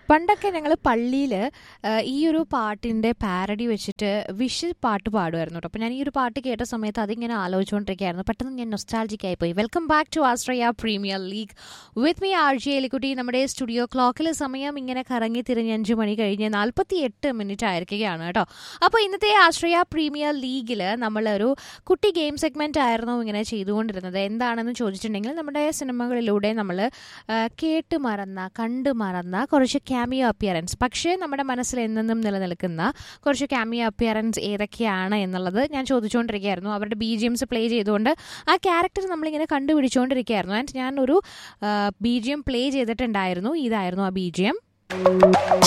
പണ്ടൊക്കെ ഞങ്ങൾ പള്ളിയിൽ ഈ ഒരു പാട്ടിൻ്റെ പാരഡി വെച്ചിട്ട് വിഷ് പാട്ട് പാടുമായിരുന്നു കേട്ടോ അപ്പോൾ ഞാൻ ഈ ഒരു പാട്ട് കേട്ട സമയത്ത് അതിങ്ങനെ ആലോചിച്ചുകൊണ്ടിരിക്കുകയായിരുന്നു പെട്ടെന്ന് ഞാൻ നൊസ്റ്റാൾജിക് ആയിപ്പോയി welcome back to Astraea premier league with me R J എലിക്കുട്ടി നമ്മുടെ സ്റ്റുഡിയോ ക്ലോക്കിൽ സമയം ഇങ്ങനെ കറങ്ങി തിരിഞ്ഞ് അഞ്ച് മണി കഴിഞ്ഞ് നാൽപ്പത്തി എട്ട് മിനിറ്റ് ആയിരിക്കുകയാണ് കേട്ടോ അപ്പോൾ ഇന്നത്തെ ആശ്രയ പ്രീമിയർ ലീഗിൽ നമ്മളൊരു കുട്ടി ഗെയിം സെഗ്മെൻ്റ് ആയിരുന്നു ഇങ്ങനെ ചെയ്തുകൊണ്ടിരുന്നത് എന്താണെന്ന് ചോദിച്ചിട്ടുണ്ടെങ്കിൽ നമ്മുടെ സിനിമകളിലൂടെ നമ്മൾ കേട്ട് മറന്ന കണ്ടു മറന്ന കുറച്ച് ക്യാമിയോ അപ്പിയറൻസ് പക്ഷേ നമ്മുടെ മനസ്സിൽ എന്നെന്നും നിലനിൽക്കുന്ന കുറച്ച് ക്യാമിയോ അപ്പിയറൻസ് ഏതൊക്കെയാണ് എന്നുള്ളത് ഞാൻ ചോദിച്ചുകൊണ്ടിരിക്കുകയായിരുന്നു അവരുടെ ബി ജി എംസ് പ്ലേ ചെയ്തുകൊണ്ട് ആ ക്യാരക്ടർ നമ്മളിങ്ങനെ കണ്ടുപിടിച്ചുകൊണ്ടിരിക്കുകയായിരുന്നു ആൻഡ് ഞാൻ ഒരു ബി ജി എം പ്ലേ ചെയ്തിട്ടുണ്ടായിരുന്നു ഇതായിരുന്നു ആ ബി ജി എം